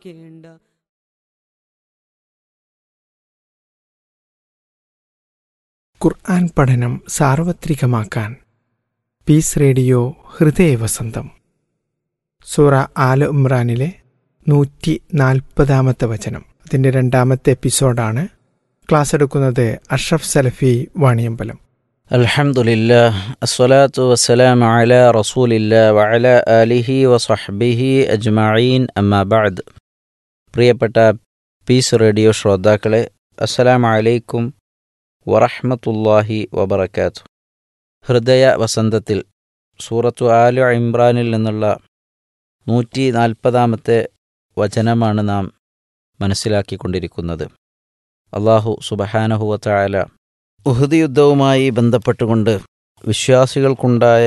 കാക്കേണ്ട ഖുർആൻ പഠനം സാർവത്രികമാക്കാൻ piece radio ഹൃദയവസന്തം സൂറ ആല ഇമ്രാനിലെ നൂറ്റി നാൽപ്പതാമത്തെ വചനം അതിൻ്റെ രണ്ടാമത്തെ എപ്പിസോഡാണ് ക്ലാസ് എടുക്കുന്നത് അഷ്റഫ് സലഫി വാണിയമ്പലം الحمد لله الصلاة والسلام على رسول الله وعلى آله وصحبه أجمعين أما بعد പ്രിയപ്പെട്ട പീസ് റേഡിയോ ശ്രോതാക്കളെ അസ്സലാമു അലൈക്കും വറഹ്മത്തുള്ളാഹി വബറകാത്തു ഹൃദയ വസന്തത്തിൽ സൂറത്തു ആലു ഇമ്രാനിൽ നിന്നുള്ള നൂറ്റി നാൽപ്പതാമത്തെ വചനമാണ് നാം മനസ്സിലാക്കിക്കൊണ്ടിരിക്കുന്നത് അള്ളാഹു സുബഹാനഹുവല ഉഹദ് യുദ്ധവുമായി ബന്ധപ്പെട്ടുകൊണ്ട് വിശ്വാസികൾക്കുണ്ടായ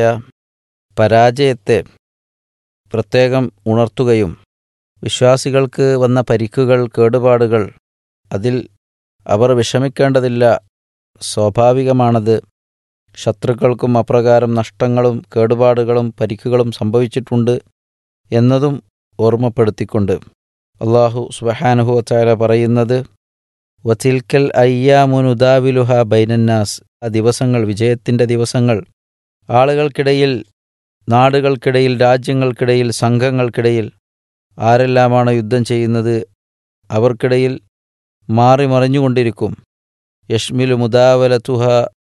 പരാജയത്തെ പ്രത്യേകം ഉണർത്തുകയും വിശ്വാസികൾക്ക് വന്ന പരിക്കുകൾ കേടുപാടുകൾ അതിൽ അവർ വിഷമിക്കേണ്ടതില്ല സ്വാഭാവികമാണത് ശത്രുക്കൾക്കും അപ്രകാരം നഷ്ടങ്ങളും കേടുപാടുകളും പരിക്കുകളും സംഭവിച്ചിട്ടുണ്ട് എന്നതും ഓർമ്മപ്പെടുത്തിക്കൊണ്ട് അള്ളാഹു സുബഹാനുഹുവച്ചായ പറയുന്നത് വത്തിൽക്കൽ അയ്യാമുനുദാവിലുഹ ബൈനന്നാസ് ആ ദിവസങ്ങൾ വിജയത്തിൻ്റെ ദിവസങ്ങൾ ആളുകൾക്കിടയിൽ നാടുകൾക്കിടയിൽ രാജ്യങ്ങൾക്കിടയിൽ സംഘങ്ങൾക്കിടയിൽ ആരെല്ലാമാണ് യുദ്ധം ചെയ്യുന്നത് അവർക്കിടയിൽ മാറി മറിഞ്ഞുകൊണ്ടിരിക്കും യഷ്മിലു മുദാവലത്തുഹ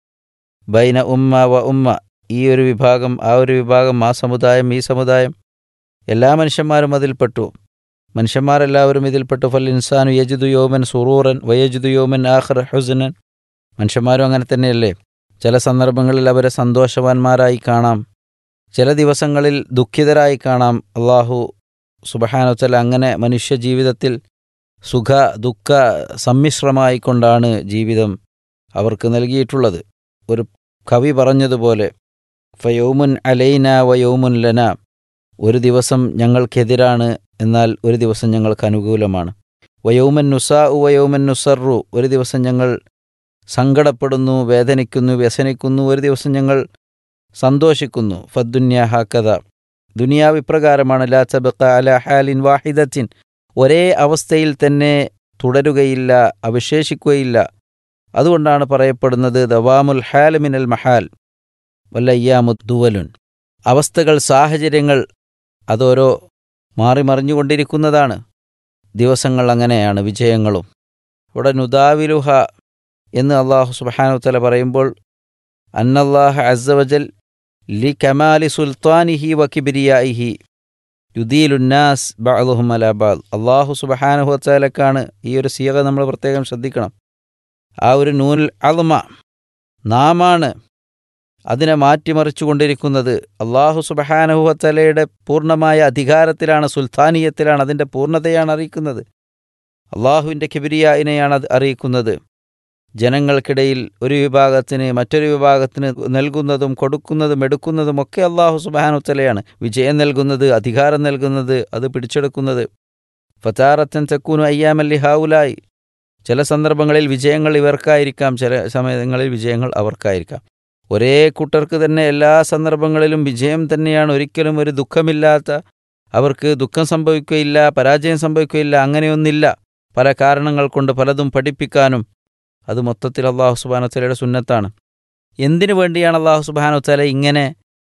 ബൈന ഉമ്മ വ ഉമ്മ ഈ ഒരു വിഭാഗം ആ ഒരു വിഭാഗം ആ സമുദായം ഈ സമുദായം എല്ലാ മനുഷ്യന്മാരും അതിൽപ്പെട്ടു മനുഷ്യന്മാരെല്ലാവരും ഇതിൽപ്പെട്ടു ഫൽ ഇൻസാനു യജിദു യോമൻ സുറൂറൻ വയജിദു യോമൻ ആഖർ ഹുസനൻ മനുഷ്യന്മാരും അങ്ങനെ തന്നെയല്ലേ ചില സന്ദർഭങ്ങളിൽ അവരെ സന്തോഷവാന്മാരായി കാണാം ചില ദിവസങ്ങളിൽ ദുഃഖിതരായി കാണാം അള്ളാഹു സുബഹാനോത്തല അങ്ങനെ മനുഷ്യ ജീവിതത്തിൽ സുഖ ദുഃഖ സമ്മിശ്രമായിക്കൊണ്ടാണ് ജീവിതം അവർക്ക് നൽകിയിട്ടുള്ളത് ഒരു കവി പറഞ്ഞതുപോലെ ഫയോമുൻ അലൈന വയോമുൻ ലന ഒരു ദിവസം ഞങ്ങൾക്കെതിരാണ് എന്നാൽ ഒരു ദിവസം ഞങ്ങൾക്ക് അനുകൂലമാണ് വയോമൻ നുസാ വയോമൻ നുസറു ഒരു ദിവസം ഞങ്ങൾ സങ്കടപ്പെടുന്നു വേദനിക്കുന്നു വ്യസനിക്കുന്നു ഒരു ദിവസം ഞങ്ങൾ സന്തോഷിക്കുന്നു ഫദ്ദുന്യ ഹാക്കഥ ദുനിയാവ് ഇപ്രകാരമാണ് ലാ സബക്ക അല ഹാലിൻ വാഹിദത്തിൻ ഒരേ അവസ്ഥയിൽ തന്നെ തുടരുകയില്ല അവശേഷിക്കുകയില്ല അതുകൊണ്ടാണ് പറയപ്പെടുന്നത് ദവാമുൽ ഹാൽ മിനൽ മഹാൽ വല്ലയ്യാമുദ്ദുവലുൻ അവസ്ഥകൾ സാഹചര്യങ്ങൾ അതോരോ മാറി മറിഞ്ഞുകൊണ്ടിരിക്കുന്നതാണ് ദിവസങ്ങൾ അങ്ങനെയാണ് വിജയങ്ങളും ഇവിടെ നുദാവിലുഹ എന്ന് അള്ളാഹു സുബാനുത്തല പറയുമ്പോൾ അന്നല്ലാഹ അസവജൽ ലി കമാലി സുൽത്താനിഹി വക്കിബിരിയായിഹി യുദീലുന്നാസ് ബഅലുഹും അലാബാദ് അള്ളാഹു സുബഹാനുഹത്താലക്കാണ് ഈ ഒരു സീക നമ്മൾ പ്രത്യേകം ശ്രദ്ധിക്കണം ആ ഒരു നൂൽ അൽമ നാമാണ് അതിനെ മാറ്റിമറിച്ചു കൊണ്ടിരിക്കുന്നത് അള്ളാഹു സുബഹാനുഹത്തലയുടെ പൂർണ്ണമായ അധികാരത്തിലാണ് സുൽത്താനീയത്തിലാണ് അതിൻ്റെ പൂർണ്ണതയാണ് അറിയിക്കുന്നത് അള്ളാഹുവിൻ്റെ കിബിരിയായിനെയാണ് അത് അറിയിക്കുന്നത് ജനങ്ങൾക്കിടയിൽ ഒരു വിഭാഗത്തിന് മറ്റൊരു വിഭാഗത്തിന് നൽകുന്നതും കൊടുക്കുന്നതും എടുക്കുന്നതും ഒക്കെ അള്ളാഹു സുബാനുത്തലയാണ് വിജയം നൽകുന്നത് അധികാരം നൽകുന്നത് അത് പിടിച്ചെടുക്കുന്നത് ഫതാറത്തൻ തെക്കൂനു അയ്യാമല്ലി ഹാവുലായി ചില സന്ദർഭങ്ങളിൽ വിജയങ്ങൾ ഇവർക്കായിരിക്കാം ചില സമയങ്ങളിൽ വിജയങ്ങൾ അവർക്കായിരിക്കാം ഒരേ കൂട്ടർക്ക് തന്നെ എല്ലാ സന്ദർഭങ്ങളിലും വിജയം തന്നെയാണ് ഒരിക്കലും ഒരു ദുഃഖമില്ലാത്ത അവർക്ക് ദുഃഖം സംഭവിക്കുകയില്ല പരാജയം സംഭവിക്കുകയില്ല അങ്ങനെയൊന്നില്ല പല കാരണങ്ങൾ കൊണ്ട് പലതും പഠിപ്പിക്കാനും അത് മൊത്തത്തിൽ അള്ളാഹു സുബാനുത്തലയുടെ സുന്നത്താണ് എന്തിനു വേണ്ടിയാണ് അള്ളാഹു സുബാനുത്തല ഇങ്ങനെ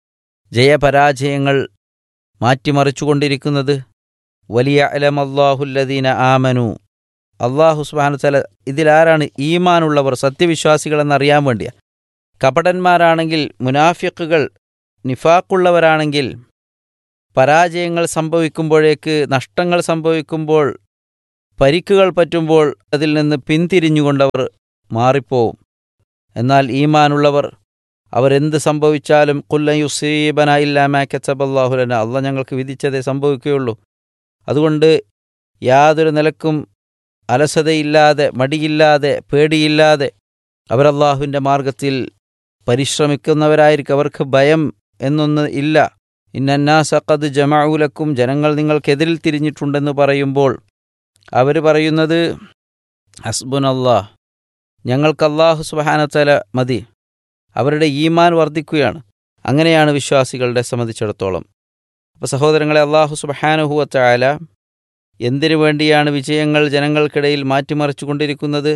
ജയപരാജയങ്ങൾ മാറ്റിമറിച്ചുകൊണ്ടിരിക്കുന്നത് വലിയ അലം അള്ളാഹുല്ലദീന ആമനു അള്ളാഹു സുബാനുത്തല ഇതിലാരാണ് ഈമാനുള്ളവർ സത്യവിശ്വാസികളെന്നറിയാൻ വേണ്ടിയ കപടന്മാരാണെങ്കിൽ മുനാഫിക്കുകൾ നിഫാക്കുള്ളവരാണെങ്കിൽ പരാജയങ്ങൾ സംഭവിക്കുമ്പോഴേക്ക് നഷ്ടങ്ങൾ സംഭവിക്കുമ്പോൾ പരിക്കുകൾ പറ്റുമ്പോൾ അതിൽ നിന്ന് പിന്തിരിഞ്ഞുകൊണ്ടവർ മാറിപ്പോവും എന്നാൽ ഈമാനുള്ളവർ അവരെന്ത് സംഭവിച്ചാലും കുല്ലയുസീബന ഇല്ലാമാക്കച്ചബല്ലാഹുലന അല്ല ഞങ്ങൾക്ക് വിധിച്ചതേ സംഭവിക്കുകയുള്ളൂ അതുകൊണ്ട് യാതൊരു നിലക്കും അലസതയില്ലാതെ മടിയില്ലാതെ പേടിയില്ലാതെ അവരല്ലാഹുവിൻ്റെ മാർഗത്തിൽ പരിശ്രമിക്കുന്നവരായിരിക്കും അവർക്ക് ഭയം എന്നൊന്ന് ഇല്ല ഇന്നന്നാസഖദ് ജമാഉലക്കും ജനങ്ങൾ നിങ്ങൾക്കെതിരിൽ തിരിഞ്ഞിട്ടുണ്ടെന്ന് പറയുമ്പോൾ അവർ പറയുന്നത് ഹസ്ബുൻ അള്ളാഹ് ഞങ്ങൾക്ക് അള്ളാഹു സുബാനത്തല മതി അവരുടെ ഈമാൻ വർദ്ധിക്കുകയാണ് അങ്ങനെയാണ് വിശ്വാസികളുടെ സംബന്ധിച്ചിടത്തോളം അപ്പോൾ സഹോദരങ്ങളെ അള്ളാഹു സുബഹാനുഹുവത്തായ എന്തിനു വേണ്ടിയാണ് വിജയങ്ങൾ ജനങ്ങൾക്കിടയിൽ മാറ്റിമറിച്ചുകൊണ്ടിരിക്കുന്നത്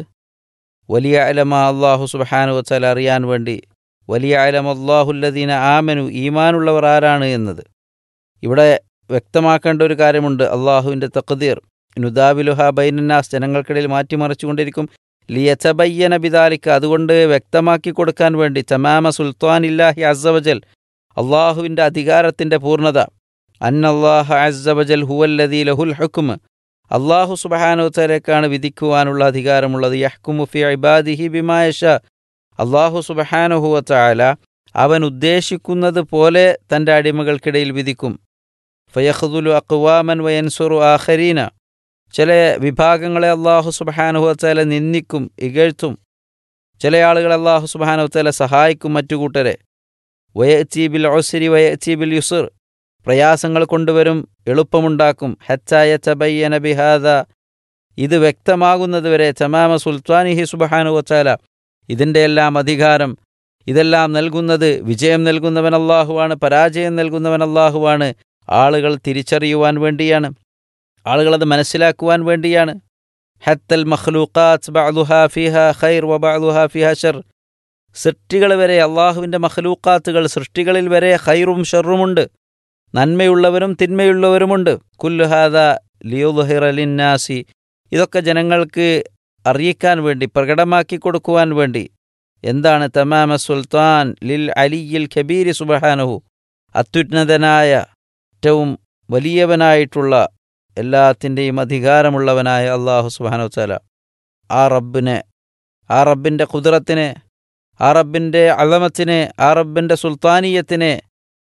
വലിയ അലമ അള്ളാഹു സുബഹാനു വച്ചാൽ അറിയാൻ വേണ്ടി വലിയ അലം അള്ളാഹുല്ലദീന ആമനു ഈമാനുള്ളവർ ആരാണ് എന്നത് ഇവിടെ വ്യക്തമാക്കേണ്ട ഒരു കാര്യമുണ്ട് അള്ളാഹുവിൻ്റെ തഖദീർ നുദാബിലുഹ ബൈനന്നാസ് ജനങ്ങൾക്കിടയിൽ മാറ്റിമറിച്ചുകൊണ്ടിരിക്കും ലിയച്ചബയ്യന ബിദാലിക്ക് അതുകൊണ്ട് വ്യക്തമാക്കി കൊടുക്കാൻ വേണ്ടി ചമാമ സുൽത്താൻ ഇല്ലാഹി അസവജൽ അള്ളാഹുവിൻ്റെ അധികാരത്തിൻ്റെ പൂർണ്ണത അന്നല്ലാഹ അസവജൽ ഹുവല്ലദീ ലഹുൽ ഹുക്കും അള്ളാഹു സുബഹാനുത്തലേക്കാണ് വിധിക്കുവാനുള്ള അധികാരമുള്ളത് യഹ്കുമു ഫി ഇബാദിഹി ബിമായഷ അള്ളാഹു സുബഹാനുഹുവല അവൻ ഉദ്ദേശിക്കുന്നത് പോലെ തൻ്റെ അടിമകൾക്കിടയിൽ വിധിക്കും ഫയഖുദുലു അക്വാമൻ വയൻസുറു ആഖരീന ചില വിഭാഗങ്ങളെ അള്ളാഹു സുബഹാനുഹുവല നിന്ദിക്കും ഇകഴ്ത്തും ചില ആളുകളെ അള്ളാഹു സുബഹാനുവല സഹായിക്കും മറ്റു കൂട്ടരെ വയച്ചീബിൽ ഒസിരി വയച്ചീബിൽ യുസുർ പ്രയാസങ്ങൾ കൊണ്ടുവരും എളുപ്പമുണ്ടാക്കും ഹച്ചായ ചബയ്യന ബിഹാദ ഇത് വ്യക്തമാകുന്നതുവരെ ചമാമ സുൽത്താനിഹി സുബഹാനു വച്ചാല ഇതിൻ്റെ എല്ലാം അധികാരം ഇതെല്ലാം നൽകുന്നത് വിജയം നൽകുന്നവൻ അള്ളാഹുവാണ് പരാജയം നൽകുന്നവൻ അള്ളാഹുവാണ് ആളുകൾ തിരിച്ചറിയുവാൻ വേണ്ടിയാണ് ആളുകളത് മനസ്സിലാക്കുവാൻ വേണ്ടിയാണ് ഹത്തൽ മഖ്ലൂഖാത്ത് ബഅ്ദുഹാ ഫിഹ ഖൈർ വബഅ്ദുഹാ ഫിഹ ഷർ സൃഷ്ടികൾ വരെ അള്ളാഹുവിൻ്റെ മഖ്ലൂഖാത്തുകൾ സൃഷ്ടികളിൽ വരെ ഖൈറും ഷറുമുണ്ട് നന്മയുള്ളവരും തിന്മയുള്ളവരുമുണ്ട് കുല്ലുഹാദ ലിയുഹിറലിന്നാസി ഇതൊക്കെ ജനങ്ങൾക്ക് അറിയിക്കാൻ വേണ്ടി പ്രകടമാക്കി കൊടുക്കുവാൻ വേണ്ടി എന്താണ് തമാമ സുൽത്താൻ ലിൽ അലിയിൽ ഖബീരി സുബഹാനഹു അത്യുന്നതനായ ഏറ്റവും വലിയവനായിട്ടുള്ള എല്ലാത്തിൻ്റെയും അധികാരമുള്ളവനായ അള്ളാഹു സുബാനു വച്ചാല ആ റബ്ബിനെ ആ റബ്ബിൻ്റെ കുതിരത്തിനെ ആ റബ്ബിൻ്റെ അളമത്തിനെ ആ റബ്ബിൻ്റെ സുൽത്താനീയത്തിനെ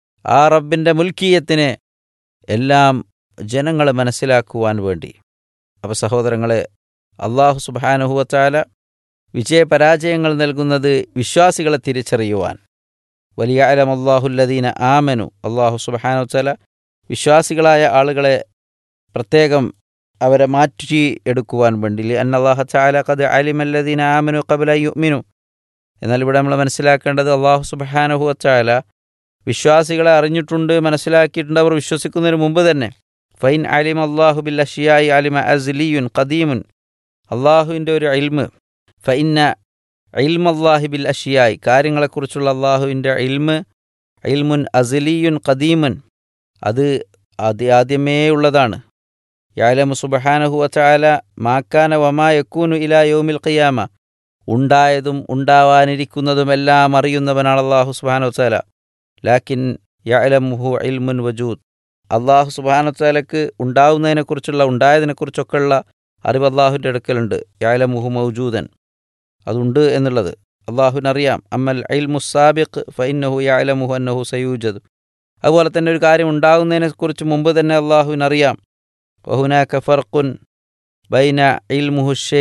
ആ റബ്ബിൻ്റെ മുൽക്കീയത്തിനെ എല്ലാം ജനങ്ങൾ മനസ്സിലാക്കുവാൻ വേണ്ടി അപ്പോൾ സഹോദരങ്ങളെ അള്ളാഹു സുബാനുഹുവച്ചാല വിജയപരാജയങ്ങൾ നൽകുന്നത് വിശ്വാസികളെ തിരിച്ചറിയുവാൻ വലിയ അലം അള്ളാഹുല്ലദീന ആമനു അള്ളാഹു സുബാനുവച്ചാല വിശ്വാസികളായ ആളുകളെ പ്രത്യേകം അവരെ മാറ്റി എടുക്കുവാൻ വേണ്ടി അന്നല്ലാഹ ചാല കത് അലിമല്ലദീന ആമനു കബല യുമിനു എന്നാൽ ഇവിടെ നമ്മൾ മനസ്സിലാക്കേണ്ടത് അള്ളാഹു സുബാനഹു വച്ചാല വിശ്വാസികളെ അറിഞ്ഞിട്ടുണ്ട് മനസ്സിലാക്കിയിട്ടുണ്ട് അവർ വിശ്വസിക്കുന്നതിന് മുമ്പ് തന്നെ ഫൈൻ അലിം അള്ളാഹു ബിൽ അഷിയായി അലിമ അസ്ലിയുൻ ഖദീമുൻ അള്ളാഹുവിൻ്റെ ഒരു ഇൽമ് ഫൈന്ന ഇൽം അള്ളാഹി ബിൽ അഷിയായി കാര്യങ്ങളെക്കുറിച്ചുള്ള അള്ളാഹുവിൻ്റെ ഇൽമ് ഇൽമുൻ അസ്ലിയുൻ ഖദീമുൻ അത് ആദ്യ ആദ്യമേ ഉള്ളതാണ് യാലമു സുബഹാനഹു വച്ചാല മാക്കാന വമാ യക്കൂനു ഇലാ യോമിൽ ഖിയാമ ഉണ്ടായതും ഉണ്ടാവാനിരിക്കുന്നതുമെല്ലാം അറിയുന്നവനാണ് അള്ളാഹു സുബാനു വച്ചാല ലാക്കിൻ യഅലമുഹു ഇൽമുൻ വജൂദ് അള്ളാഹു സുബാനത്താലക്ക് ഉണ്ടാവുന്നതിനെക്കുറിച്ചുള്ള ഉണ്ടായതിനെക്കുറിച്ചൊക്കെയുള്ള അറിവ് അള്ളാഹുവിൻ്റെ അടുക്കലുണ്ട് യാലമുഹു മൗജൂദൻ അതുണ്ട് എന്നുള്ളത് അള്ളാഹുവിനറിയാം അമ്മൽ ഇൽമുസാബിഖ് ഫൈനഹു യാലമുഹു അന്നഹു സയൂജദ് അതുപോലെ തന്നെ ഒരു കാര്യം ഉണ്ടാകുന്നതിനെക്കുറിച്ച് മുമ്പ് തന്നെ അള്ളാഹുവിനറിയാം വഹുനാക്ക ഫർഖുൻ ബൈന ഇൽമുഹു ഷേ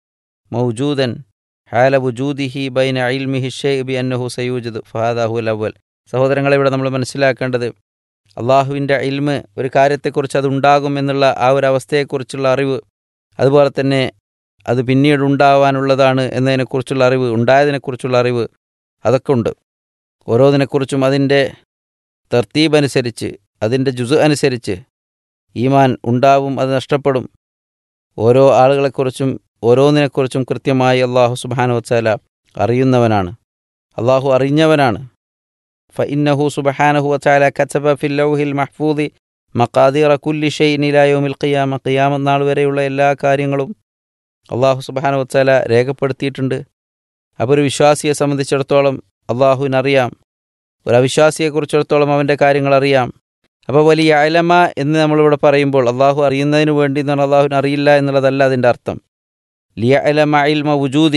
മൗജൂദൻ ഹാല വുജൂദിഹി ബൈന ഇൽമിഹി ഷേ ബി അന്നഹു സയൂജദ് ഫഹാദാഹു അവൽ സഹോദരങ്ങളെ ഇവിടെ നമ്മൾ മനസ്സിലാക്കേണ്ടത് അള്ളാഹുവിൻ്റെ ഇൽമ് ഒരു കാര്യത്തെക്കുറിച്ച് അതുണ്ടാകും എന്നുള്ള ആ ഒരു അവസ്ഥയെക്കുറിച്ചുള്ള അറിവ് അതുപോലെ തന്നെ അത് പിന്നീട് ഉണ്ടാവാനുള്ളതാണ് എന്നതിനെക്കുറിച്ചുള്ള അറിവ് ഉണ്ടായതിനെക്കുറിച്ചുള്ള അറിവ് അതൊക്കെ ഉണ്ട് ഓരോന്നിനെക്കുറിച്ചും അതിൻ്റെ തർത്തീബ് അനുസരിച്ച് അതിൻ്റെ ജുസ് അനുസരിച്ച് ഈമാൻ ഉണ്ടാവും അത് നഷ്ടപ്പെടും ഓരോ ആളുകളെക്കുറിച്ചും ഓരോന്നിനെക്കുറിച്ചും കൃത്യമായി അള്ളാഹു സുബാനു വച്ചാല അറിയുന്നവനാണ് അള്ളാഹു അറിഞ്ഞവനാണ് ഫഇന്നഹു സുബഹാനഹു വച്ചാല കച്ചബ ഫില്ലൗഹിൽ മഹ്ഫൂദി മക്കാദീറ കുല്ലി ഷെയ്ൻ ഇലായോമിൽ ഖിയാമ ഖിയാമ നാൾ വരെയുള്ള എല്ലാ കാര്യങ്ങളും അള്ളാഹു സുബഹാനു വച്ചാല രേഖപ്പെടുത്തിയിട്ടുണ്ട് അപ്പോൾ ഒരു വിശ്വാസിയെ സംബന്ധിച്ചിടത്തോളം അള്ളാഹുവിനറിയാം ഒരു അവിശ്വാസിയെക്കുറിച്ചിടത്തോളം അവൻ്റെ കാര്യങ്ങൾ അറിയാം അപ്പോൾ വലിയ അലമ എന്ന് നമ്മളിവിടെ പറയുമ്പോൾ അള്ളാഹു അറിയുന്നതിന് വേണ്ടി എന്ന് പറഞ്ഞാൽ അള്ളാഹുവിന് അറിയില്ല എന്നുള്ളതല്ല അതിൻ്റെ അർത്ഥം ലിയ അലമ ഇൽമ വുജൂദി